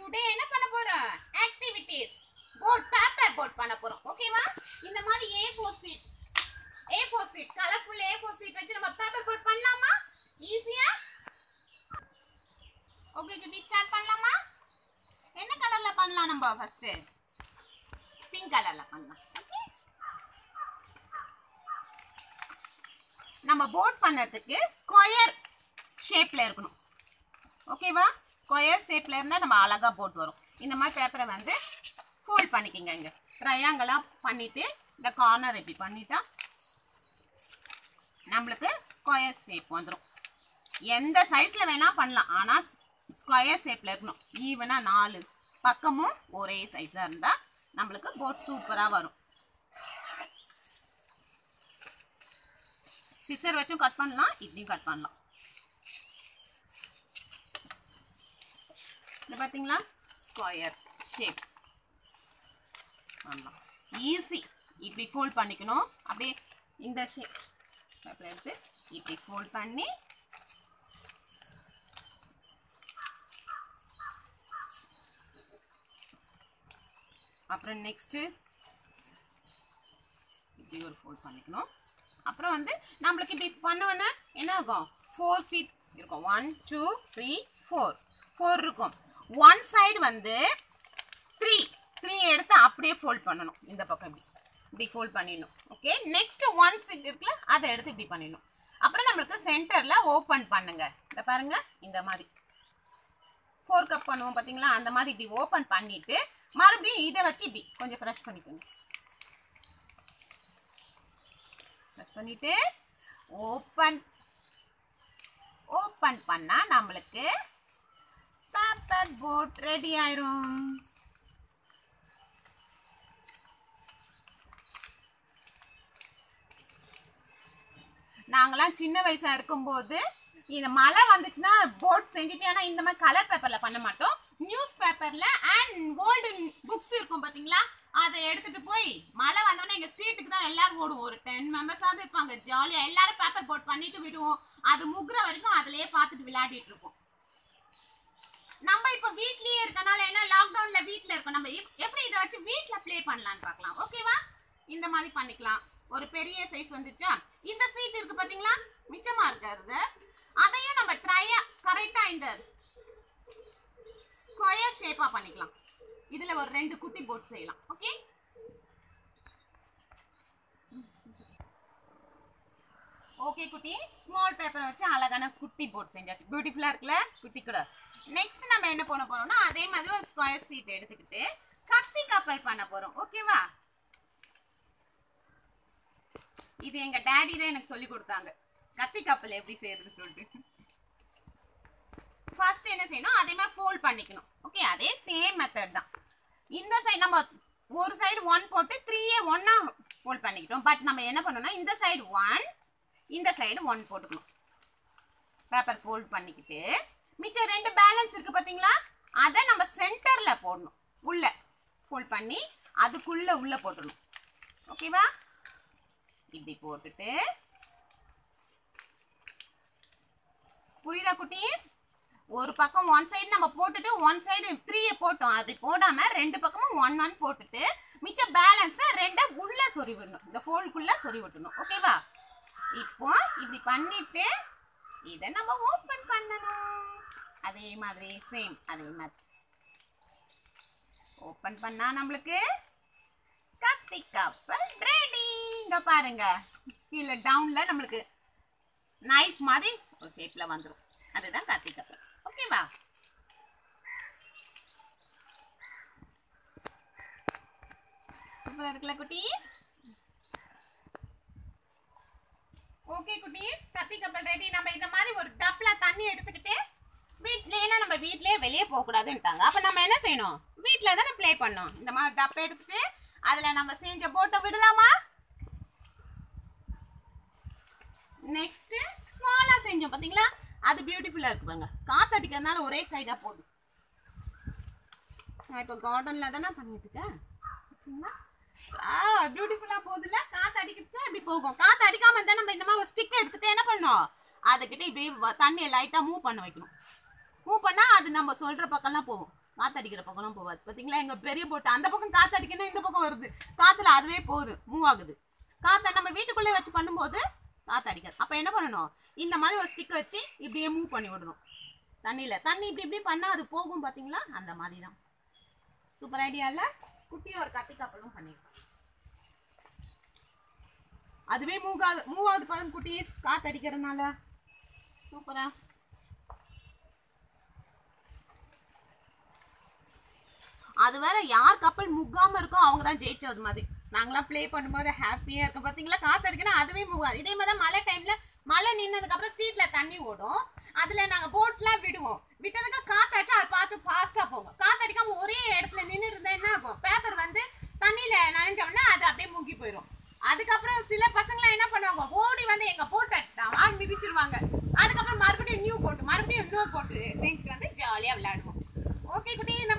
Today என்ன பண்ண போறோம் ஆக்டிவிட்டீஸ் போர்ட் பேப்பர் போர்ட் பண்ண போறோம் ஓகேவா இந்த மாதிரி A four sheet A four sheet colourful A four sheet வச்சு நம்ம பேப்பர் போர்ட் பண்ணலாமா ஈஸியா ஓகே குட்டி ஸ்டார்ட் பண்ணலாமா என்ன கலர்ல பண்ணலாம் நம்ம ஃபர்ஸ்ட் பிங்க் கலர்ல பண்ணலாம் ஓகே நம்ம போர்ட் பண்ணதுக்கு ஸ்கொயர் ஷேப்ல இருக்கணும் ஓகேவா ஸ்கொயர் ஷேப்ல இருந்தா நம்ம அழகா போட் வரும் இந்த மாதிரி பேப்பரை வந்து ஃபோல்ட் பண்ணிக்கங்க இங்க ட்ரையாங்கிளா பண்ணிட்டு இந்த கார்னர் இப்படி பண்ணிட்டா நம்மளுக்கு ஸ்கொயர் ஷேப் வந்துடும் எந்த சைஸ்ல வேணா பண்ணலாம் ஆனா ஸ்கொயர் ஷேப்ல இருக்கணும் ஈவனா நாலு பக்கமும் ஒரே சைஸா இருந்தா நம்மளுக்கு போட் சூப்பரா வரும் சிசர் வச்சும் கட் பண்ணலாம் இப்படியும் கட் பண்ணலாம் இது பார்த்தீங்களா ஸ்கொயர் ஷேப் பண்ணலாம் ஈஸி இப்படி ஃபோல்ட் பண்ணிக்கணும் அப்படியே இந்த ஷேப் பேப்பர் எடுத்து இப்படி ஃபோல்ட் பண்ணி அப்புறம் நெக்ஸ்ட்டு இப்படி ஒரு ஃபோல்ட் பண்ணிக்கணும் அப்புறம் வந்து நம்மளுக்கு இப்படி பண்ணோன்னா என்ன ஆகும் ஃபோர் சீட் இருக்கும் one two three four four இருக்கும் ஒன் சைடு வந்து த்ரீ த்ரீ எடுத்து அப்படியே ஃபோல்ட் பண்ணணும் இந்த பக்கம் இப்படி இப்படி ஃபோல்ட் பண்ணிடணும் ஓகே நெக்ஸ்ட் ஒன் சீட் இருக்குல்ல அதை எடுத்து இப்படி பண்ணிடணும் அப்புறம் நம்மளுக்கு சென்டரில் ஓப்பன் பண்ணுங்க இந்த பாருங்க இந்த மாதிரி ஃபோர் கப் பண்ணுவோம் பார்த்தீங்களா அந்த மாதிரி இப்படி ஓப்பன் பண்ணிட்டு மறுபடியும் இதை வச்சு இப்படி கொஞ்சம் ஃப்ரெஷ் பண்ணிக்கணும் ஃப்ரெஷ் பண்ணிட்டு ஓப்பன் ஓப்பன் பண்ணா நம்மளுக்கு பேப்பர் போட் ரெடி ஆயிரும் நாங்களாம் சின்ன வயசா இருக்கும்போது இந்த மழை வந்துச்சுன்னா போர்ட் செஞ்சுட்டு ஆனா இந்த மாதிரி கலர் பேப்பர்ல பண்ண மாட்டோம் நியூஸ் பேப்பர்ல அண்ட் கோல்டன் புக்ஸ் இருக்கும் பாத்தீங்களா அதை எடுத்துட்டு போய் மழை வந்தோடனே எங்க ஸ்ட்ரீட்டுக்கு தான் எல்லாரும் ஓடுவோம் ஒரு டென் மெம்பர்ஸாவது இருப்பாங்க ஜாலியா எல்லாரும் பேப்பர் போட் பண்ணிட்டு விடுவோம் அது முக்குற வரைக்கும் அதுலயே பார்த்துட்டு விளையாடிட்டு இருப்போம் நம்ம இப்ப வீட்லயே இருக்கனால ஏன்னா லாக்டவுன்ல வீட்ல இருக்கோம் நம்ம எப்- எப்படி இதை வச்சு வீட்ல ப்ளே பண்ணலாம்னு பார்க்கலாம் ஓகேவா இந்த மாதிரி பண்ணிக்கலாம் ஒரு பெரிய சைஸ் வந்துச்சா இந்த சீட் இருக்கு பாத்தீங்களா மிச்சமா இருக்கிறது அதையும் நம்ம ட்ரையா கரெக்டா இந்த ஸ்கொயர் ஷேப்பா பண்ணிக்கலாம் இதுல ஒரு ரெண்டு குட்டி போட் செய்யலாம் ஓகே ஓகே குட்டி ஸ்மால் பேப்பரை வச்சு அழகான குட்டி போட் செஞ்சாச்சு பியூட்டிஃபுல்லா இருக்குல்ல குட்டி கூட நெக்ஸ்ட் நம்ம என்ன பண்ண போறோம்னா அதே மாதிரி ஒரு ஸ்கொயர் சீட் எடுத்துக்கிட்டு கத்தி கப்பல் பண்ண போறோம் ஓகேவா இது எங்க டாடி தான் எனக்கு சொல்லி கொடுத்தாங்க கத்தி கப்பல் எப்படி செய்யறதுன்னு சொல்லிட்டு ஃபர்ஸ்ட் என்ன செய்யணும் அதே மாதிரி ஃபோல்ட் பண்ணிக்கணும் ஓகே அதே சேம் மெத்தட் தான் இந்த சைடு நம்ம ஒரு சைடு ஒன் போட்டு த்ரீயே ஒன்னா ஃபோல்ட் பண்ணிக்கிட்டோம் பட் நம்ம என்ன பண்ணணும்னா இந்த சைடு ஒன் இந்த சைடு ஒன் போட்டுக்கணும் பேப்பர் ஃபோல்ட் பண்ணிக்கிட்டு மிச்சம் ரெண்டு பேலன்ஸ் இருக்கு பாத்தீங்களா அதை நம்ம சென்டர்ல போடணும் உள்ள ஃபோல்ட் பண்ணி அதுக்குள்ள உள்ள போட்டுடணும் ஓகேவா இப்படி போட்டுட்டு புரியுதா குட்டீஸ் ஒரு பக்கம் ஒன் சைடு நம்ம போட்டுட்டு ஒன் சைடு த்ரீயை போட்டோம் அப்படி போடாம ரெண்டு பக்கமும் ஒன் ஒன் போட்டுட்டு மிச்ச பேலன்ஸை ரெண்டை உள்ள சொறி விடணும் இந்த ஃபோல்டுக்குள்ள சொறி விட்டணும் ஓகேவா இப்போ இப்படி பண்ணிட்டு இதை நம்ம ஓப்பன் பண்ணணும் அதே மாதிரி சேம் அதே மாதிரி ஓப்பன் பண்ணா நம்மளுக்கு கத்தி கப்பல் ரெடி இங்க பாருங்க கீழே டவுன்ல நம்மளுக்கு நைஃப் மாதிரி ஒரு ஷேப்ல வந்துரும் அதுதான் கத்தி கப்பல் ஓகேவா சூப்பரா இருக்குல்ல குட்டீஸ் ஓகே குட்டீஸ் கத்தி கப்பல் ரெடி நம்ம இந்த மாதிரி ஒரு டப்ல தண்ணி எடுத்துக்கிட்டு வீட்ல ஏன்னா நம்ம வீட்லயே வெளியே போக கூடாதுன்ட்டாங்க அப்ப நம்ம என்ன செய்யணும் வீட்ல தானே ப்ளே பண்ணோம் இந்த மாதிரி டப் எடுத்துட்டு அதுல நம்ம செஞ்ச போட்டை விடலாமா நெக்ஸ்ட் ஸ்மாலா செஞ்சோம் பாத்தீங்களா அது பியூட்டிஃபுல்லா இருக்கு பாருங்க காத்து அடிக்கிறதுனால ஒரே சைடா போகுது நான் இப்போ கார்டன்ல தானே பண்ணிட்டு இருக்கேன் பார்த்தீங்களா? ஆ பியூட்டிஃபுல்லா போகுதுல காத்து அடிக்கிச்சா இப்படி போகும் காத்து அடிக்காம இருந்தா நம்ம இந்த மாதிரி ஒரு ஸ்டிக் எடுத்துட்டு என்ன பண்ணோம் அதுக்கிட்ட இப்படி வ- தண்ணியை லைட்டா மூவ் பண்ண வைக்கணும் மூவ் பண்ணா அது நம்ம சொல்ற பக்கம்லாம் போகும் காத்தடிக்கிற பக்கம்லாம் போகாது பார்த்தீங்களா எங்க பெரிய போட்டு அந்த பக்கம் காத்தடிக்கணும் இந்த பக்கம் வருது காத்துல அதுவே போகுது மூவ் ஆகுது காத்த நம்ம வீட்டுக்குள்ளே வச்சு பண்ணும்போது காத்தடிக்காது அப்போ என்ன பண்ணணும் இந்த மாதிரி ஒரு ஸ்டிக் வச்சு இப்படியே மூவ் பண்ணி விடணும் தண்ணியில தண்ணி இப்படி இப்படி பண்ணா அது போகும் பாத்தீங்களா அந்த மாதிரி தான் சூப்பர் ஐடியா இல்ல குட்டியா ஒரு கத்தி கப்பலும் பண்ணிருக்கோம் அதுவே மூவ் ஆகுது மூவ் ஆகுது பாருங்க குட்டீஸ் காத்து அடிக்கிறதுனால சூப்பரா அது வேற யார் கப்பல் முக்காம இருக்கோ அவங்க தான் ஜெயிச்சது மாதிரி நாங்களாம் ப்ளே பண்ணும்போது ஹாப்பியா இருக்கும் பாத்தீங்களா காத்து அடிக்கணும் அதுவே மூவ் ஆகுது இதே மாதிரி தான் மழை டைம்ல மழை நின்னதுக்கு அப்புறம் ஸ்ட்ரீட்ல தண்ணி ஓடும் அதுல நாங்க போட்லாம் விடுவோம் விட்டதுக்கு காத்தாச்சும் அது பார்த்து ஃபாஸ்டா போகும் காத்து அடிக்காம ஒரே இடத்துல நின்னுட்டு இருந்தா என்ன ஆகும் பேப்பர் வந்து தண்ணியில நனைஞ்ச உடனே அது அப்படியே மூங்கி போயிடும் அதுக்கப்புறம் சில பசங்களாம் என்ன பண்ணுவாங்க ஓடி வந்து எங்க போட்டு அட்டான் மிதிச்சிருவாங்க அதுக்கப்புறம் மறுபடியும் நியூ போட்டு மறுபடியும் இன்னொரு போட்டு செஞ்சுட்டு வந்து ஜாலியா விளையாடுவோம் ஓகே குட்டி